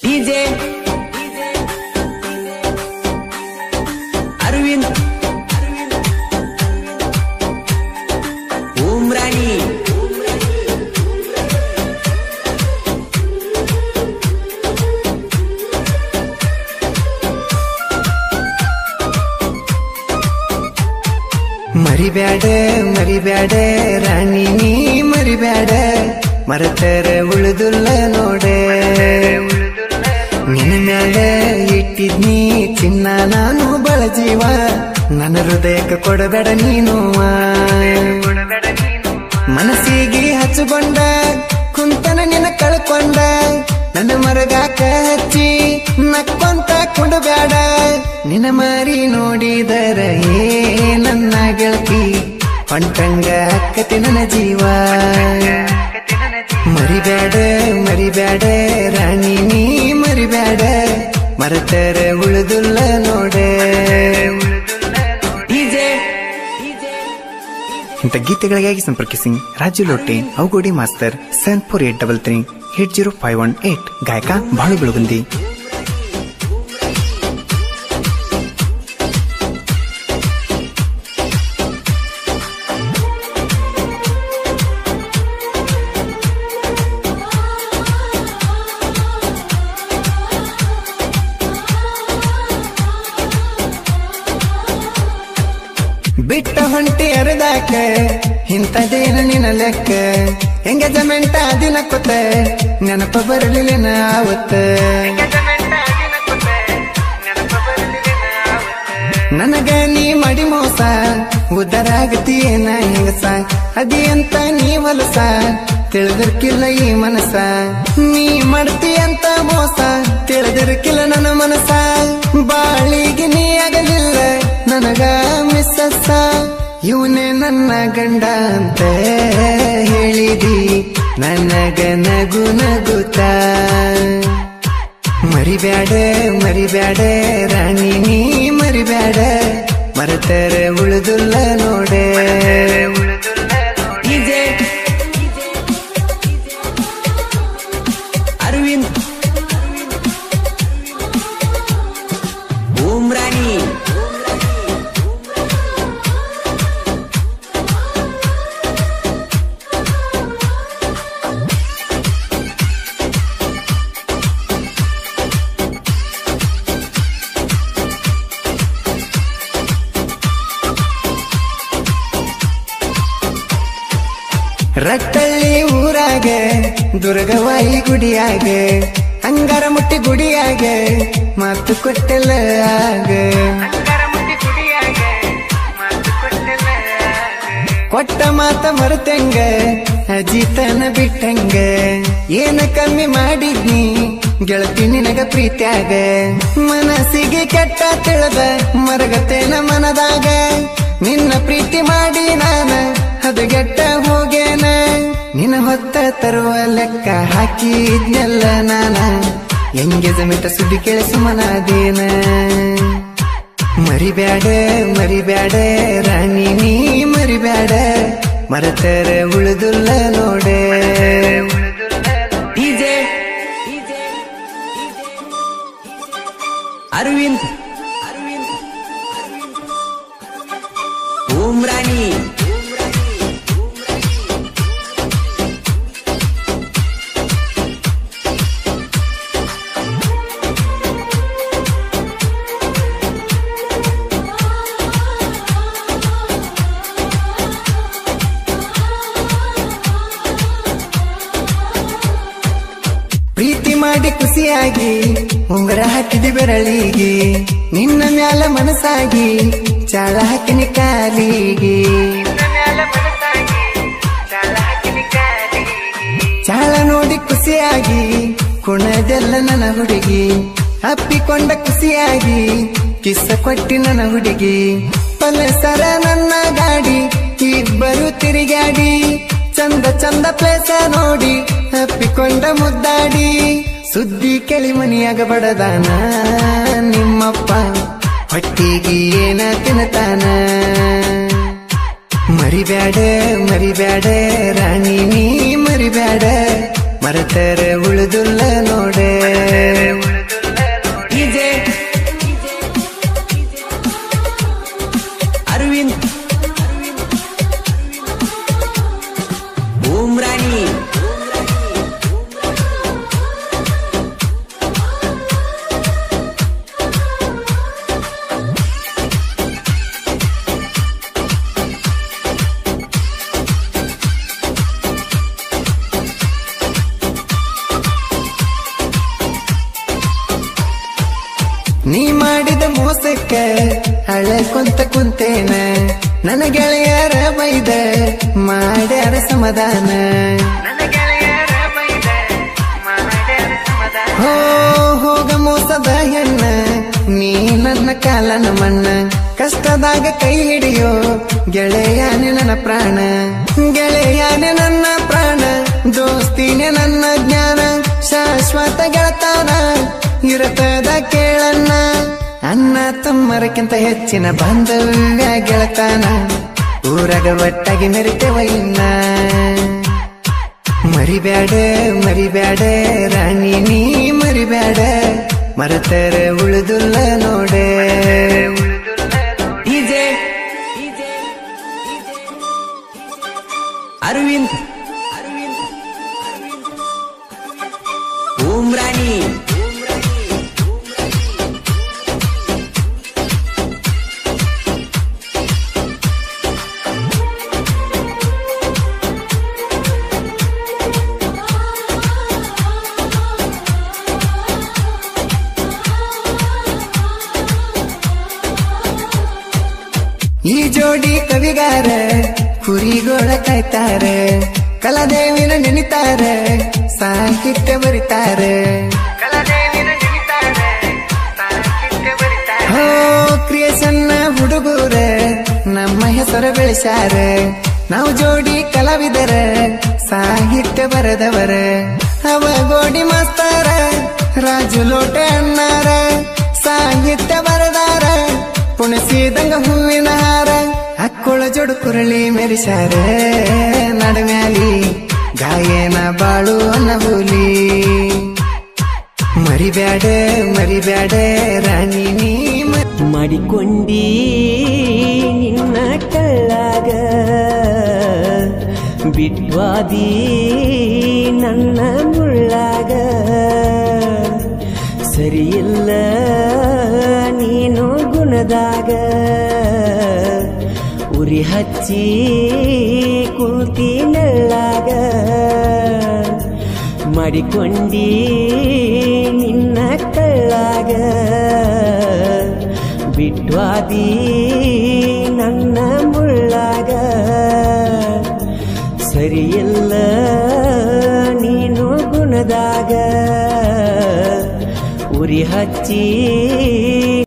DJ Aravind Umrani ಮರಿಬ್ಯಾಡ ಮರಿಬ್ಯಾಡ ರಾಣಿ ನೀ ಮರಿಬ್ಯಾಡ ಮರತರ ಉಳಿದುಲ್ಲ ನೋಡ ನಿನ್ನ ಮ್ಯಾಲ ಇಟ್ಟಿದ್ನಿ ಚಿನ್ನ ನಾನು ಬಳ ಜೀವ ನನ್ನ ಹೃದಯಕ್ಕೆ ಕೊಡಬೇಡ ನೀನು ಮನಸ್ಸಿಗೆ ಹಚ್ಚಿಕೊಂಡ ಕುಂತನ ನಿನ್ನ ಕಳ್ಕೊಂಡ ನನ್ನ ಮರಗಾಕ ಹಚ್ಚಿ ನಕ್ಕೊಂತ ಕುಂಡಬೇಡ ನಿನ್ನ ಮಾರಿ ನೋಡಿದರ ಏ ನನ್ನ ಗೆಳತಿ ಹೊಂಟಂಗ ಅಕ್ಕತಿ ನನ್ನ ಜೀವ ಮರಿಬ್ಯಾಡ ಮರಿಬ್ಯಾಡ ರಾಣಿ ನೀ ಮರಿಬ್ಯಾಡ ಮರತರ ಉಳಿದುಲ್ಲ ನೋಡ ಡಿಜೆ ಇಂಥ ಗೀತೆಗಳಿಗಾಗಿ ಸಂಪರ್ಕಿಸಿ Raju Lotte Avagodi master seven four eight double three eight zero five one eight ಗಾಯಕ ಬಾಳು ಬೆಳಗುಂದಿ ಬಿಟ್ಟ ಹೊಂಟಿ ಅರದಾಕ ಇಂಥದೇನ ನಿನ್ನ ಲೆಕ್ಕ ಎಂಗೇಜ್ಮೆಂಟ್ ದಿನ ಕೊತ್ತ ನೆನಪ ಬರಲಿಲ್ಲ ಆವತ್ತ ನನಗ ನೀ ಮಾಡಿ ಮೋಸ ಉದ್ದಾರ ಆಗತೀಯೇನ ಹೆಂಗಸ ಅದಿ ಅಂತ ನೀ ವಲಸ ತಿಳಿದಿರ್ಕಿಲ್ಲ ಈ ಮನಸ ನೀ ಮಾಡ್ತಿ ಅಂತ ಮೋಸ ತಿಳಿದಿರ್ಕಿಲ್ಲ ನನ್ನ ಮನಸ ಬಾಳಿಗೆ ನೀ ಆಗಲಿಲ್ಲ ನನಗ ಮಿಸ್ಸಸ ಇವನೇ ನನ್ನ ಗಂಡ ಅಂತ ಹೇಳಿದಿ ನನಗ ನಗು ನಗುತ್ತಾ ಮರಿಬ್ಯಾಡ ಮರಿಬ್ಯಾಡ ರಾಣಿ ನೀ ಮರಿಬ್ಯಾಡ ಮರತರ ಉಳಿದುಲ್ಲ ನೋಡೆ ಡಿಜೆ ಅರವಿಂದ್ ಉಮ್ರಾಣಿ ರಟ್ಟಳ್ಳಿ ಊರಾಗ ದುರ್ಗವಾಯಿ ಗುಡಿಯಾಗ ಅಂಗಾರ ಮುಟ್ಟಿ ಗುಡಿಯಾಗ ಮಾತು ಕೊಟ್ಟೆಲ್ಲ ಆಗ ಕೊಟ್ಟ ಮಾತ ಮರೆತಂಗ ಅಜಿತನ ಬಿಟ್ಟಂಗ ಏನ ಕಮ್ಮಿ ಮಾಡಿದ್ನಿ ಗೆಳತಿ ನಿನಗ ಪ್ರೀತ್ಯಾಗ ಮನಸ್ಸಿಗೆ ಕೆಟ್ಟ ತಿಳಿದ ಮರಗತೇನ ಮನದಾಗ ನಿನ್ನ ಪ್ರೀತಿ ಮಾಡಿ ನಾನ ಹದಗೆಟ್ಟ ಹೋಗೇನ ನಿನ್ನ ಹೊತ್ತ ತರುವ ಲೆಕ್ಕ ಹಾಕಿದ್ನೆಲ್ಲ ನಾನ ಎಂಗೇಜ್ಮೆಂಟ್ ಸುದ್ದಿ ಕೇಳಿಸು ಮನಾದೇನ ಮರಿಬ್ಯಾಡ ಮರಿಬ್ಯಾಡ ರಾಣಿ ನೀ ಮರಿಬ್ಯಾಡ ಮರತರ ಉಳಿದುಲ್ಲ ನೋಡೆ ಡಿಜೆ ಅರವಿಂದ್ ಉಮ್ರಾಣಿ ಪ್ರೀತಿ ಮಾಡಿ ಖುಷಿಯಾಗಿ ಉಂಗುರ ಹಾಕಿದಿ ಬೆರಳಿಗೆ ನಿನ್ನ ಮ್ಯಾಲ ಮನಸ್ಸಾಗಿ ಚಾಳ ಹಾಕಿನಿ ಕಾಲಿಗೆ ಚಾಳ ನೋಡಿ ಖುಷಿಯಾಗಿ ಕುಣದೆಲ್ಲ ನನ್ನ ಹುಡುಗಿ ಅಪ್ಪಿಕೊಂಡ ಖುಷಿಯಾಗಿ ಕಿಸ್ಸ ಕೊಟ್ಟಿ ನನ್ನ ಹುಡುಗಿ ಪಲ್ಸರ ನನ್ನ ಗಾಡಿ ಇಬ್ಬರು ತಿರುಗಾಡಿ ಚಂದ ಚಂದ ಪ್ಲೇಸ ನೋಡಿ ಅಪ್ಪಿಕೊಂಡ ಮುದ್ದಾಡಿ ಸುದ್ದಿ ಕೆಳಿ ಮನಿಯಾಗ ಬಡದಾನ ನಿಮ್ಮಪ್ಪ ಹೊಟ್ಟಿಗೆ ಏನ ತಿನ್ನತಾನ ಮರಿಬ್ಯಾಡ ಮರಿಬ್ಯಾಡ ರಾಣಿ ನೀ ಮರಿಬ್ಯಾಡ ಮರತರ ಉಳಿದುಲ್ಲ ನೋಡೆ ನೀ ಮಾಡಿದ ಮೋಸಕ್ಕ ಹಳೆ ಕುಂತ ಕುಂತೇನ ನನ್ನ ಗೆಳೆಯರ ಬೈದ ಮಾಡ್ಯಾರ ಸಮಾಧಾನ ಹೋ ಹೋಗ ಮೋಸದ ಹೆಣ್ಣ ನೀ ನನ್ನ ಕಾಲನ ಮಣ್ಣ ಕಷ್ಟದಾಗ ಕೈ ಹಿಡಿಯೋ ಗೆಳೆಯಾನೆ ನನ್ನ ಪ್ರಾಣ ಗೆಳೆಯಾನೆ ನನ್ನ ಪ್ರಾಣ ದೋಸ್ತಿನೇ ನನ್ನ ಜ್ಞಾನ ಶಾಶ್ವತ ಗೆಳತಾನ ಇರತದ ಕೇಳನ್ನ ಅನ್ನ ತಮ್ಮರಕ್ಕಿಂತ ಹೆಚ್ಚಿನ ಬಾಂಧವ್ಯ ಗೆಳತಾನ ಊರಾಗ ಒಟ್ಟಾಗಿ ಮೆರಿತೇವ ಇನ್ನ ಮರಿಬ್ಯಾಡ ಮರಿಬ್ಯಾಡ ರಾಣಿ ನೀ ಮರಿಬ್ಯಾಡ ಮರತರ ಉಳಿದುಲ್ಲ ನೋಡೆ ಡಿಜೆ ಅರವಿಂದ್ ಉಮ್ರಾಣಿ ಈ ಜೋಡಿ ಕವಿಗಾರ ಕುರಿಗೋಳ ಕಾಯ್ತಾರ ಕಲಾದೇವಿನ ನೆನಿತಾರ ಸಾಹಿತ್ಯ ಬರಿತಾರ ಹೋ ಕ್ರಿಯೇಷನ್ ಹುಡುಗರ ನಮ್ಮ ಹೆಸರ ಬೆಳೆಸ್ಯಾರ ನಾವು ಜೋಡಿ ಕಲಾವಿದರ ಸಾಹಿತ್ಯ ಬರೆದವರ ಅವ ಗೋಡಿ ಮಾಸ್ತಾರ ರಾಜು ಲೋಟೆ ಅಣ್ಣಾರ ಸಾಹಿತ್ಯ ಬರದಾರ ಪುಣಸಿದಂಗ ಹೂವಿನ ಹಾರ ಅಕ್ಕುಳ ಜೋಡು ಕುರಳಿ ಮೆರಿಸ್ಯಾರ ನಡಮ್ಯಾಲಿ ಗಾಯನ ಬಾಳು ಅನ್ನ ಹುಲಿ ಮರಿಬ್ಯಾಡ ಮರಿಬ್ಯಾಡ ರಾಣಿ ನೀ ಮ- ಮಾಡಿಕೊಂಡಿ ನಿನ್ನ ಕಳ್ಳಾಗ ಬಿಟ್ವಾದಿ ನನ್ನ ಮುಳ್ಳಾಗ ಸರಿಯಿಲ್ಲ ನೀನು ಗುಣದಾಗ ಉರಿ ಹಚ್ಚಿ ಕುಂತಿ ನೆಳ್ಳಾಗ ಮಾಡಿಕೊಂಡಿ ನಿನ್ನ ಕಳ್ಳಾಗ ಬಿಟ್ವಾದಿ ನನ್ನ ಮುಳ್ಳಾಗ ಸರಿಯಿಲ್ಲ ನೀನು ಗುಣದಾಗ ಉರಿ ಹಚ್ಚಿ